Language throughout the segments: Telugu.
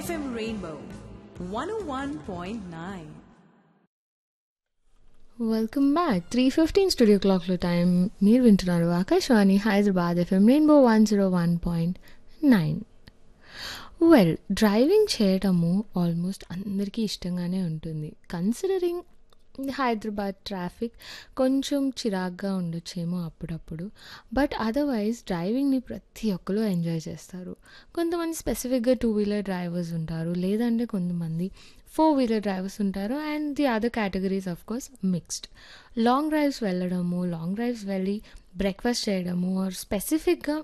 FM Rainbow 101.9. Welcome back three fifteen studio క్లాక్లో టైం మీరు వింటున్నారు Akashvani Hyderabad FM Rainbow one zero one point nine well driving చేయటము ఆల్మోస్ట్ అందరికీ ఇష్టంగానే ఉంటుంది కన్సిడరింగ్ హైదరాబాద్ ట్రాఫిక్ కొంచెం చిరాగ్గా ఉండొచ్చేమో అప్పుడప్పుడు బట్ అదర్వైజ్ డ్రైవింగ్ని ప్రతి ఒక్కరు ఎంజాయ్ చేస్తారు కొంతమంది స్పెసిఫిక్గా టూ వీలర్ డ్రైవర్స్ ఉంటారు లేదంటే కొంతమంది ఫోర్ వీలర్ డ్రైవర్స్ ఉంటారు and the other categories of course mixed long drives వెళ్ళడము లాంగ్ డ్రైవ్స్ వెళ్ళి బ్రేక్ఫాస్ట్ చేయడము ఆర్ స్పెసిఫిక్గా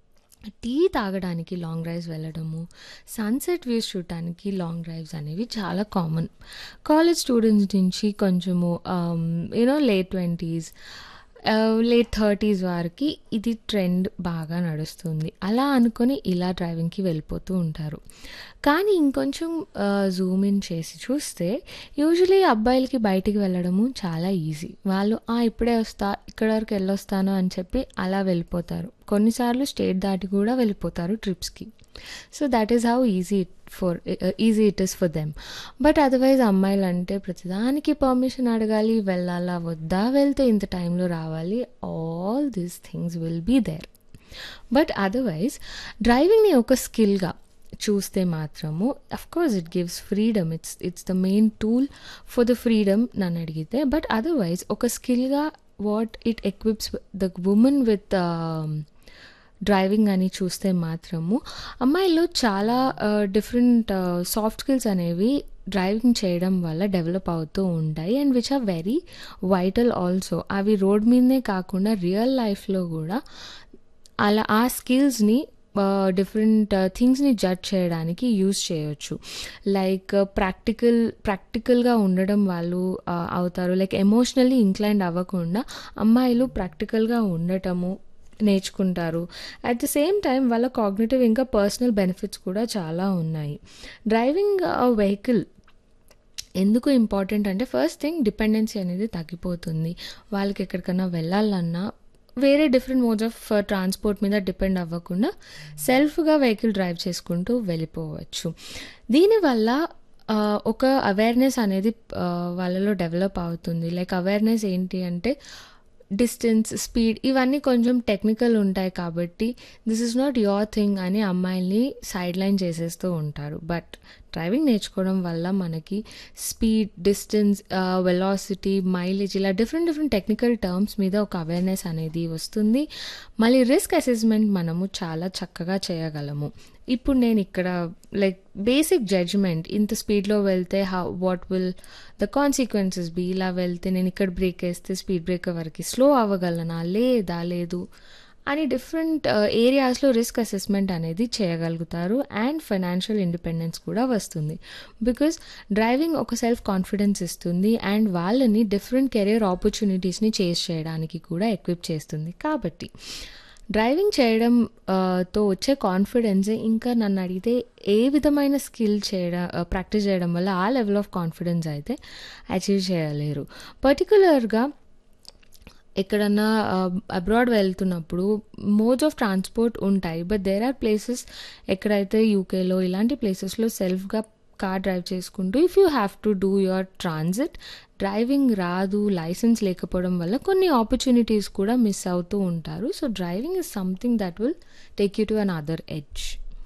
టీ తాగడానికి లాంగ్ డ్రైవ్స్ వెళ్ళడము సన్సెట్ వ్యూస్ చూడటానికి లాంగ్ డ్రైవ్స్ అనేవి చాలా కామన్ కాలేజ్ స్టూడెంట్స్ నుంచి కొంచెము you know late twenties late thirties వారికి ఇది ట్రెండ్ బాగా నడుస్తుంది అలా అనుకొని ఇలా డ్రైవింగ్కి వెళ్ళిపోతూ ఉంటారు కానీ ఇంకొంచెం జూమ్ ఇన్ చేసి చూస్తే యూజువలీ అబ్బాయిలకి బయటికి వెళ్ళడము చాలా ఈజీ వాళ్ళు ఆ ఇప్పుడే వస్తా ఇక్కడ వరకు వెళ్ళొస్తాను అని చెప్పి అలా వెళ్ళిపోతారు కొన్నిసార్లు స్టేట్ దాటి కూడా వెళ్ళిపోతారు ట్రిప్స్కి so that is how easy it for easy it is for them but otherwise అమ్మాయిలు అంటే ప్రతిదానికి పర్మిషన్ అడగాలి వెళ్ళాలా వద్దా వెళ్తే ఇంత టైంలో రావాలి all these things will be there but otherwise డ్రైవింగ్ని ఒక స్కిల్గా చూస్తే మాత్రము of course it gives freedom it's it's the main tool for the freedom నన్ను అడిగితే బట్ అదర్వైజ్ ఒక స్కిల్గా what it equips the women with driving అని చూస్తే మాత్రము అమ్మాయిల్లో చాలా డిఫరెంట్ సాఫ్ట్ స్కిల్స్ అనేవి డ్రైవింగ్ చేయడం వల్ల డెవలప్ అవుతూ ఉంటాయి and which are very vital also అవి రోడ్ మీదనే కాకుండా రియల్ లైఫ్లో కూడా అలా ఆ స్కిల్స్ని డిఫరెంట్ థింగ్స్ని జడ్జ్ చేయడానికి యూజ్ చేయొచ్చు లైక్ ప్రాక్టికల్ ప్రాక్టికల్గా ఉండడం వాళ్ళు అవుతారు లైక్ ఎమోషనల్లీ ఇంక్లైండ్ అవ్వకుండా అమ్మాయిలు ప్రాక్టికల్గా ఉండటము నేర్చుకుంటారు అట్ ద సేమ్ టైం వాళ్ళ కాగ్నేటివ్ ఇంకా పర్సనల్ బెనిఫిట్స్ కూడా చాలా ఉన్నాయి డ్రైవింగ్ వెహికల్ ఎందుకు ఇంపార్టెంట్ అంటే ఫస్ట్ థింగ్ డిపెండెన్సీ అనేది తగ్గిపోతుంది వాళ్ళకి ఎక్కడికైనా వెళ్ళాలన్నా వేరే డిఫరెంట్ మోడ్స్ ఆఫ్ ట్రాన్స్పోర్ట్ మీద డిపెండ్ అవ్వకుండా సెల్ఫ్గా వెహికల్ డ్రైవ్ చేసుకుంటూ వెళ్ళిపోవచ్చు దీనివల్ల ఒక అవేర్నెస్ అనేది వాళ్ళలో డెవలప్ అవుతుంది లైక్ అవేర్నెస్ ఏంటి అంటే డిస్టెన్స్ స్పీడ్ ఇవన్నీ కొంచెం టెక్నికల్ ఉంటాయి కాబట్టి this is not your thing అని అమ్మాయిల్ని సైడ్ లైన్ చేసేస్తూ ఉంటారు బట్ డ్రైవింగ్ నేర్చుకోవడం వల్ల మనకి స్పీడ్ డిస్టెన్స్ వెలాసిటీ మైలేజ్ ఇలా డిఫరెంట్ డిఫరెంట్ టెక్నికల్ టర్మ్స్ మీద ఒక అవేర్నెస్ అనేది వస్తుంది మళ్ళీ రిస్క్ అసెస్మెంట్ మనము చాలా చక్కగా చేయగలము ఇప్పుడు నేను ఇక్కడ లైక్ బేసిక్ జడ్జ్మెంట్ ఇంత స్పీడ్లో వెళ్తే how what will the consequences be ఇలా వెళ్తే నేను ఇక్కడ బ్రేక్ వేస్తే స్పీడ్ బ్రేకర్ వరకు స్లో అవ్వగలనా లేదా లేదు అని డిఫరెంట్ ఏరియాస్లో రిస్క్ అసెస్మెంట్ అనేది చేయగలుగుతారు అండ్ ఫైనాన్షియల్ ఇండిపెండెన్స్ కూడా వస్తుంది బికాస్ డ్రైవింగ్ ఒక సెల్ఫ్ కాన్ఫిడెన్స్ ఇస్తుంది అండ్ వాళ్ళని డిఫరెంట్ కెరియర్ ఆపర్చునిటీస్ని చేస్ చేయడానికి కూడా ఎక్విప్ చేస్తుంది కాబట్టి డ్రైవింగ్ చేయడం తో వచ్చే కాన్ఫిడెన్స్ ఇంకా నన్ను అడిగితే ఏ విధమైన స్కిల్ చేయడం ప్రాక్టీస్ చేయడం వల్ల ఆ లెవెల్ ఆఫ్ కాన్ఫిడెన్స్ అయితే అచీవ్ చేయలేరు పర్టికులర్గా ఎక్కడన్నా అబ్రాడ్ వెళ్తున్నప్పుడు మోడ్స్ ఆఫ్ ట్రాన్స్పోర్ట్ ఉంటాయి బట్ దేర్ ఆర్ ప్లేసెస్ ఎక్కడైతే యూకేలో ఇలాంటి ప్లేసెస్లో సెల్ఫ్గా కార్ డ్రైవ్ చేసుకుంటూ if you have to do your transit driving రాదు లైసెన్స్ లేకపోవడం వల్ల కొన్ని ఆపర్చునిటీస్ కూడా మిస్ అవుతూ ఉంటారు so driving is something that will take you to an other edge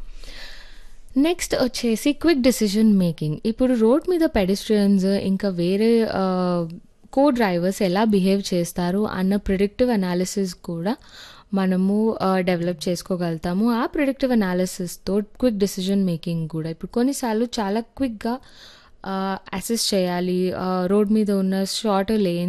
next వచ్చేసి క్విక్ డెసిషన్ మేకింగ్ ఇప్పుడు రోడ్ మీద పెడిస్ట్రియన్స్ ఇంకా వేరే కో డ్రైవర్స్ ఎలా బిహేవ్ చేస్తారు అన్న ప్రిడిక్టివ్ అనాలిసిస్ కూడా మనము డెవలప్ చేసుకోగలుగుతాము ఆ ప్రిడిక్టివ్ అనాలిసిస్తో క్విక్ డెసిషన్ మేకింగ్ కూడా ఇప్పుడు కొన్నిసార్లు చాలా క్విక్గా అసెస్ చేయాలి రోడ్ మీద ఉన్న షార్ట్ లేన్